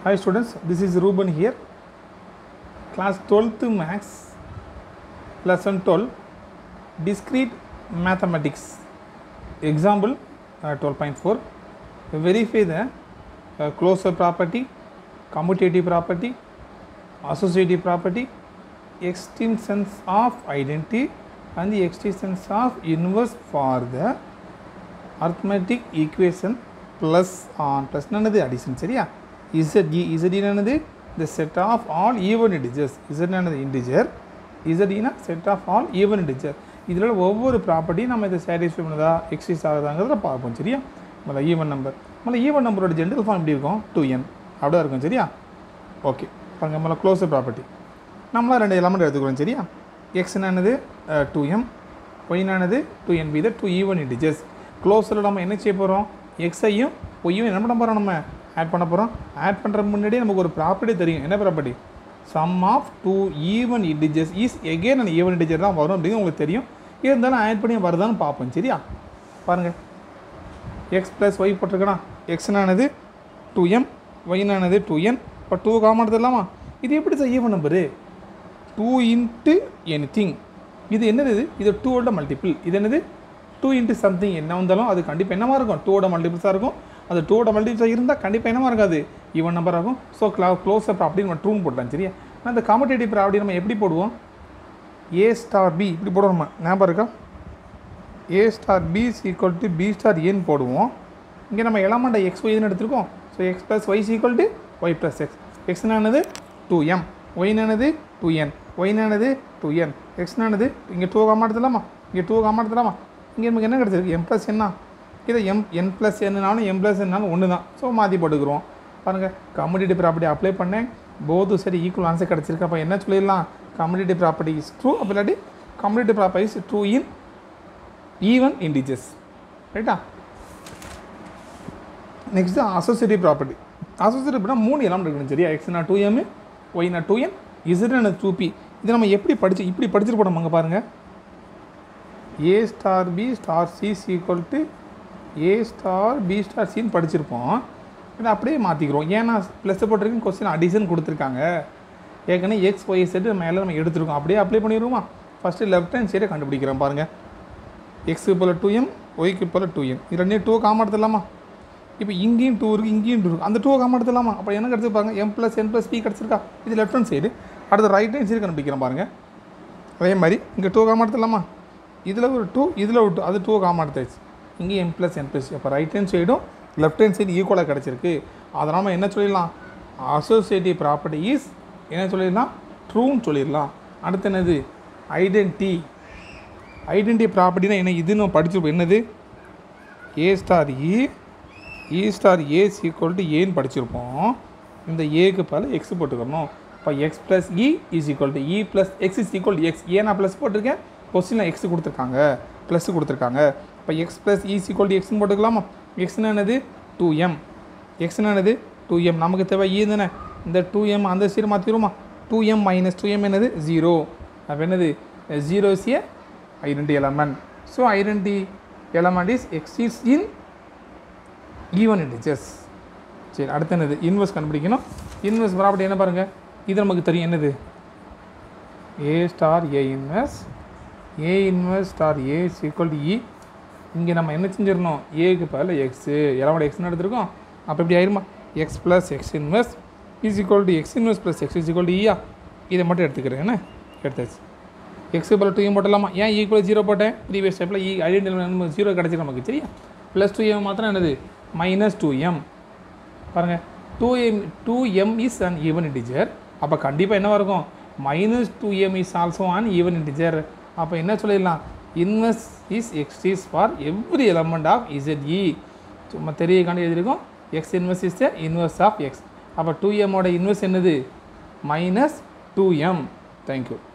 Hi students, this is Ruben here. Class 12th Max, lesson 12, discrete mathematics. Example uh, 12.4. Verify the uh, closure property, commutative property, associative property, extensions of identity and the extensions of inverse for the arithmetic equation plus on plus என்னது addition சரியா z e z என்னது the set of all even integers z என்னது integer z னா set of all even integer இதில் உள்ள ஒவ்வொரு ப்ராப்பர்ட்டியும் நம்ம இதை சாட்டிஸ்ஃபை பண்ணுதா எக்ஸைஸ் ஆகுதாங்கிறத பார்ப்போம் சரியா முதல்ல ஈவன் நம்பர் முதல்ல ஈவன் நம்பரோட ஜென்ரல் ஃபார்ம் எப்படி இருக்கும் டூ என் அப்படியே இருக்கும் சரியா ஓகே பாருங்க முதல்ல க்ளோஸர் ப்ராப்பர்ட்டி நம்மளாம் ரெண்டு எலமெண்ட் எடுத்துக்கிறோம் சரியா எக்ஸ் என்னது டூ எம் ஒய்னானது two N be the two even integers க்ளோஸில் நம்ம என்ன செய்ய போகிறோம் எக்ஸையும் ஒய்யும் என்ன பண்ண போகிறோம் நம்ம ஆட் பண்ண போகிறோம் ஆட் பண்ணுற முன்னாடியே நமக்கு ஒரு ப்ராப்பர்ட்டி தெரியும் என்ன property sum of two even integers is again அந்த ஈவன் இன்டிஜர் தான் வரும் அப்படின்னு உங்களுக்கு தெரியும் இருந்தாலும் ஆட் பண்ணி வருதான்னு பார்ப்போம் சரியா பாருங்கள் எக்ஸ் ப்ளஸ் ஒய் போட்டிருக்கனா எக்ஸ்னானது டூ எம் ஒய்னானது டூ என் இப்போ டூ காமன் எடுத்துடலாமா இது எப்படி sir even number two into anything இது என்னது இது இது டூவோட மல்டிபிள் இது என்னது டூ இன்ட்டு சம்திங் என்ன வந்தாலும் அது கண்டிப்பாக என்னவா இருக்கும் டூவோட மல்டிபிள்ஸாக இருக்கும் அது டூவோட மல்டிபிள்ஸாக இருந்தால் கண்டிப்பாக என்னவா இருக்காது ஈவன் நம்பர் ஆகும் ஸோ க்ளா க்ளோஸ் அப் அப்படின்னு நம்ம ட்ரூன்னு போட்டேன் சரியா ஆனால் இந்த காம்படேட்டிவ் ப்ராப்பர்ட்டி நம்ம எப்படி போடுவோம் ஏ ஸ்டார் பி இப்படி போடுவோம் நம்ம ஞாபகம் இருக்கா A star B is equal to B star ஏன்னு போடுவோம் இங்கே நம்ம எலமெண்ட்டை எக்ஸ் ஒய்னு எடுத்திருக்கோம் so X plus Y equal to Y plus X எக்ஸ்னானது டூ எம் ஒய்னானது டூ என் ஒய்னானது டூ என் எக்ஸ்னானது இங்கே டூ காமா எடுத்துலாமா இங்கே டூ காமா எடுத்துலாமா இங்கே நமக்கு என்ன கிடச்சிருக்கு எம் ப்ளஸ் என்ன இதை எம் என் ப்ளஸ் என்னனாலும் எம் ப்ளஸ் என்னாலும் ஒன்று தான் ஸோ மாற்றி போட்டுக்கிறோம் பாருங்கள் கம்யூனிட்டி ப்ராப்பர்ட்டி அப்ளை பண்ணேன் போது சரி ஈக்குவல் ஆன்சர் கிடச்சிருக்கு அப்போ என்ன சொல்லிடலாம் கம்யூனிட்டி ப்ராப்பர்ட்டி இஸ் ட்ரூ அப்போ இல்லாட்டி community property is true in even integers ரைட்டா நெக்ஸ்ட் அசோசியேட்டிவ் ப்ராப்பர்ட்டி அசோசியேட்டிவ் அப்படின்னா மூணு எல்லாம் இருக்கணும் சரியா எக்ஸ்னா டூ எம் ஒய்னா டூ என் இசட்னா டூ பி இது நம்ம எப்படி படிச்சு இப்படி படிச்சிருப்போம் அங்கே பாருங்கள் A star B star C equal to A star B star சின்னு படிச்சிருப்போம் இதை அப்படியே மாற்றிக்கிறோம் ஏன்னா ப்ளஸ் போட்டிருக்கு கொஸ்டின் அடிஷன் கொடுத்துருக்காங்க ஏற்கனவே எக்ஸ் ஒய் செட்டு மேலே நம்ம எடுத்துருக்கோம் அப்படியே அப்ளை பண்ணிடுவோமா ஃபஸ்ட்டு லெஃப்ட் ஹேண்ட் சைடை கண்டுபிடிக்கிறோம் பாருங்கள் எக்ஸுக்கு போல் டூ எம் ஒய்க்கு போல் டூ எம் இது ரெண்டையும் டூ காம எடுத்துடலாமா இப்போ இங்கேயும் டூ இருக்குது இங்கேயும் டூ இருக்குது அந்த டூ காம எடுத்துடலாமா அப்போ என்ன கிடச்சிருப்பாங்க M plus N plus P கிடச்சிருக்கா இது லெஃப்ட் ஹேண்ட் சைடு அடுத்து ரைட் ஹேண்ட் சைடு கண்டுபிடிக்கிறோம் பாருங்கள் அதே மாதிரி இங்கே டூ காம எடுத்துடலாமா இதில் ஒரு டூ இதில் ஒரு டூ அது டூ காம எடுத்தாச்சு இங்கே எம் ப்ளஸ் என் ப்ளஸ் அப்போ ரைட் ஹேண்ட் சைடும் லெஃப்ட் ஹேண்ட் சைடு ஈக்குவலாக கிடச்சிருக்கு அதனால் நம்ம என்ன சொல்லிடலாம் அசோசியேட்டிவ் ப்ராப்பர்ட்டி இஸ் என்ன சொல்லிடலாம் ட்ரூன்னு சொல்லிடலாம் அடுத்து என்னது ஐடென்டி ஐடென்டி ப்ராப்பர்ட்டினா என்ன இது நம்ம படிச்சிருப்போம் என்னது A star E E star A's equal to ஏன்னு படிச்சிருப்போம் இந்த ஏக்கு பல எக்ஸ் போட்டுக்கணும் இப்போ X plus E is equal to E plus X is equal to X ஏன் நான் ப்ளஸ் போட்டிருக்கேன் கொஸ்டினில் எக்ஸ் கொடுத்துருக்காங்க ப்ளஸ் கொடுத்துருக்காங்க இப்போ X plus E equal to எக்ஸ்னு போட்டுக்கலாமா எக்ஸ்னா என்னது டூ எம் எக்ஸ்னா என்னது டூ எம் நமக்கு தேவை இ தானே இந்த டூ எம் அந்த சைடு மாற்றிடுமா two M minus two M என்னது ஜீரோ அப்போ என்னது zero is a identity element so identity element is X is in even integers சரி அடுத்து என்னது இன்வெஸ்ட் கண்டுபிடிக்கணும் இன்வெஸ்ட் ப்ராப்பர்ட்டி என்ன பாருங்கள் இது நமக்கு தெரியும் என்னது A star A invest A invest star A is equal to இ இங்கே நம்ம என்ன செஞ்சிடணும் ஏக்கு பதில் எக்ஸு எலமெண்ட் எக்ஸ்னு எடுத்திருக்கோம் அப்போ எப்படி ஆயிருமா X plus X invest is equal to X invest plus X is equal to இயா இதை மட்டும் எடுத்துக்கிறேன் என்ன எடுத்தாச்சு எக்ஸு பல டூ எம் போட்டலாமா ஏன் ஈக்குவல் ஜீரோ போட்டேன் ப்ரீவியஸ் ஸ்டெப்பில் இ ஐடென்டி ஜீரோ கிடச்சி நமக்கு சரியா ப்ளஸ் டூ எம் மாத்திரம் என்னது மைனஸ் டூ எம் பாருங்கள் two M two M is an even integer அப்போ கண்டிப்பாக என்னவாக இருக்கும் minus two M is also an even integer அப்போ என்ன சொல்லிடலாம் inverse is X is for every element of Z E சும்மா தெரியக்காண்டி எழுதியிருக்கோம் X inverse is the inverse of X அப்போ டூ எம்மோட இன்வெஸ் என்னது மைனஸ் டூ எம் தேங்க்யூ